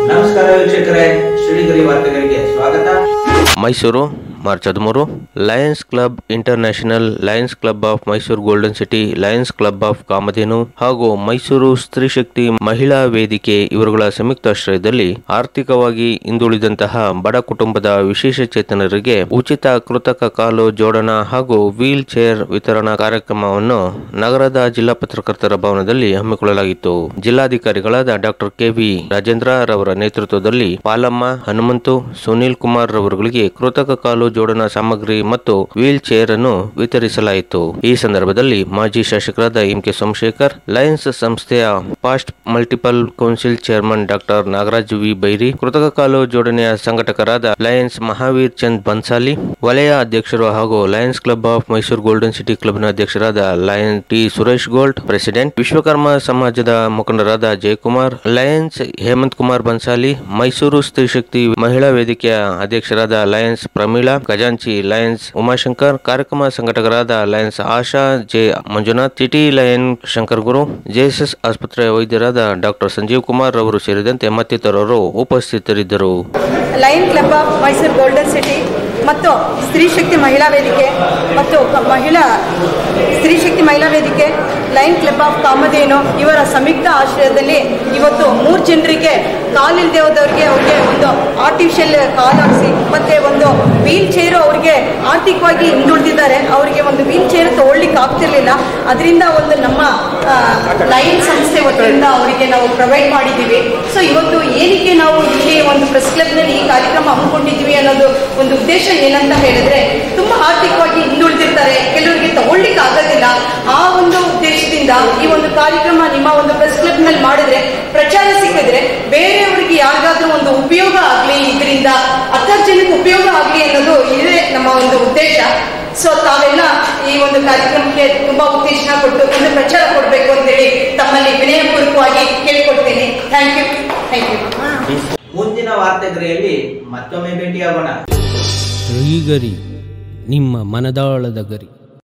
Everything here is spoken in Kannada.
ನಮಸ್ಕಾರ ವೀಕ್ಷಕರೇ ಶ್ರೀಗರಿ ವಾರ್ತೆಗಳಿಗೆ ಸ್ವಾಗತ ಮೈಸೂರು ಮಾರ್ಚ್ ಹದಿಮೂರು Lions Club International Lions Club of Mysuru Golden City Lions Club of Kamadhenu ಹಾಗೂ ಮೈಸೂರು ಸ್ತ್ರೀ ಶಕ್ತಿ ಮಹಿಳಾ ವೇದಿಕೆ ಇವರುಗಳ ಸಂಯುಕ್ತಾಶ್ರಯದಲ್ಲಿ ಆರ್ಥಿಕವಾಗಿ ಹಿಂದುಳಿದಂತಹ ಬಡ ಕುಟುಂಬದ ವಿಶೇಷ ಚೇತನರಿಗೆ ಉಚಿತ ಕೃತಕ ಕಾಲು ಜೋಡಣಾ ಹಾಗೂ ವೀಲ್ ಚೇರ್ ವಿತರಣಾ ಕಾರ್ಯಕ್ರಮವನ್ನು ನಗರದ ಜಿಲ್ಲಾ ಪತ್ರಕರ್ತರ ಭವನದಲ್ಲಿ ಹಮ್ಮಿಕೊಳ್ಳಲಾಗಿತ್ತು ಜಿಲ್ಲಾಧಿಕಾರಿಗಳಾದ ಡಾಕ್ಟರ್ ಕೆವಿ ರಾಜೇಂದ್ರ ರವರ ನೇತೃತ್ವದಲ್ಲಿ ಪಾಲಮ್ಮ ಹನುಮಂತು ಸುನೀಲ್ ಕುಮಾರ್ ರವರುಗಳಿಗೆ ಕೃತಕ ಕಾಲು ಜೋಡಣಾ ಸಾಮಗ್ರಿ ಮತ್ತು ವೀಲ್ ಚೇರ್ ಅನ್ನು ವಿತರಿಸಲಾಯಿತು ಈ ಸಂದರ್ಭದಲ್ಲಿ ಮಾಜಿ ಶಾಸಕರಾದ ಎಂ ಕೆ ಸೋಮಶೇಖರ್ ಲಯನ್ಸ್ ಸಂಸ್ಥೆಯ past multiple council chairman doctor Nagaraj V Byri ಕೃತಕ ಕಾಲು ಜೋಡಣೆಯ ಸಂಘಟಕರಾದ ಲಯನ್ಸ್ ಮಹಾವೀರ್ ಚಂದ್ ಬನ್ಸಾಲಿ ವಲಯ ಅಧ್ಯಕ್ಷರು ಹಾಗೂ Lions Club of Mysuru Golden City ಕ್ಲಬ್ನ ಅಧ್ಯಕ್ಷರಾದ Lion T Suresh gold president Vishwakarma ಸಮಾಜದ ಮುಖಂಡರಾದ ಜಯಕುಮಾರ್ ಲಯನ್ಸ್ ಹೇಮಂತ್ ಕುಮಾರ್ ಬನ್ಸಾಲಿ ಮೈಸೂರು ಸ್ತ್ರೀ ಶಕ್ತಿ ಮಹಿಳಾ ವೇದಿಕೆಯ ಅಧ್ಯಕ್ಷರಾದ ಲಯನ್ಸ್ ಪ್ರಮೀಳಾ ಖಜಾಂಚಿ ಲಯನ್ಸ್ ಉಮಾಶಂಕರ್ ಕಾರ್ಯಕ್ರಮ ಸಂಘಟಕರಾದ Lions Asha J Manjunath city Lion Shankar Guru JSS ಆಸ್ಪತ್ರೆಯ ವೈದ್ಯರಾದ ಡಾಕ್ಟರ್ ಸಂಜೀವ್ ಕುಮಾರ್ ಅವರು ಸೇರಿದಂತೆ ಮತ್ತಿತರರು ಉಪಸ್ಥಿತರಿದ್ದರು Lion Club of Mysuru Golden City ಮತ್ತು ಸ್ತ್ರೀ ಶಕ್ತಿ ಮಹಿಳಾ ವೇದಿಕೆ ಮತ್ತು ಕ- ಮಹಿಳಾ ಸ್ತ್ರೀ ಶಕ್ತಿ ಮಹಿಳಾ ವೇದಿಕೆ ಲಯನ್ ಕ್ಲಬ್ ಆಫ್ ಕಾಮಧೇನು ಇವರ ಸಂಯುಕ್ತ ಆಶ್ರಯದಲ್ಲಿ ಇವತ್ತು ಮೂರು ಜನರಿಗೆ ಕಾಲಿಲ್ಲದೆ ಹೋದವ್ರಿಗೆ ಅವ್ರಿಗೆ ಒಂದು ಆರ್ಟಿಫಿಷಿಯಲ್ ಕಾಲ್ ಹಾಕ್ಸಿ ಮತ್ತೆ ಒಂದು ವೀಲ್ ಚೇರು ಅವ್ರಿಗೆ ಆರ್ಥಿಕವಾಗಿ ಹಿಂದುಳಿದಿದ್ದಾರೆ ಅವರಿಗೆ ಒಂದು ವೀಲ್ ಚೇರ್ ತಗೊಳ್ಳಿಕ್ಕೆ ಆಗ್ತಿರ್ಲಿಲ್ಲ ಅದರಿಂದ ಒಂದು ನಮ್ಮ ಆ, ಲಯನ್ ಸಂಸ್ಥೆ ವತಿಯಿಂದ ಅವರಿಗೆ ನಾವು ಪ್ರೊವೈಡ್ ಮಾಡಿದ್ದೀವಿ ಸೊ ಇವತ್ತು ಏನಕ್ಕೆ ನಾವು ಇಲ್ಲಿ ಒಂದು ಪ್ರೆಸ್ ಕ್ಲಬ್ನಲ್ಲಿ ಈ ಕಾರ್ಯಕ್ರಮ ಹಮ್ಮಿಕೊಂಡಿದ್ವಿ ಅನ್ನೋದು ಒಂದು ಉದ್ದೇಶ ಏನಂತ ಹೇಳಿದ್ರೆ ತುಂಬಾ ಆರ್ಥಿಕವಾಗಿ ಹಿಂದುಳಿದಿರ್ತಾರೆ ಕೆಲವರಿಗೆ ತಗೊಳ್ಳಿಕ್ಕೆ ಆಗೋದಿಲ್ಲ ಆ ಒಂದು ಉದ್ದೇಶದಿಂದ ಈ ಒಂದು ಕಾರ್ಯಕ್ರಮ ನಿಮ್ಮ ಒಂದು ಪ್ರೆಸ್ ಕ್ಲಬ್ನಲ್ಲಿ ಮಾಡಿದ್ರೆ ಪ್ರಚಾರ ಸಿಕ್ಕಿದ್ರೆ ಬೇರೆಯವರಿಗೆ ಯಾರಿಗಾದ್ರೂ ಒಂದು ಉಪಯೋಗ ಆಗಲಿ ಇದರಿಂದ ಹತ್ತಾರು ಜನಕ್ಕೆ ಉಪಯೋಗ ಆಗಲಿ ಅನ್ನೋದು ಇದೇ ನಮ್ಮ ಒಂದು ಉದ್ದೇಶ ಸೊ ತಾವೆಲ್ಲ ಈ ಒಂದು ಕಾರ್ಯಕ್ರಮಕ್ಕೆ ತುಂಬಾ ಉತ್ತೇಜನ ಕೊಟ್ಟು ಒಂದು ಪ್ರಚಾರ ಕೊಡಬೇಕು ಅಂತೇಳಿ ತಮ್ಮಲ್ಲಿ ವಿನಯಪೂರ್ವಕವಾಗಿ ಕೇಳ್ಕೊಡ್ತೀನಿ ಥ್ಯಾಂಕ್ ಯು ಥ್ಯಾಂಕ್ ಯು ಮುಂದಿನ ವಾರ್ತೆಗರಿಯಲ್ಲಿ ಮತ್ತೊಮ್ಮೆ ಭೇಟಿಯಾಗೋಣ ಶ್ರೀಗರಿ ನಿಮ್ಮ ಮನದಾಳದ ಗರಿ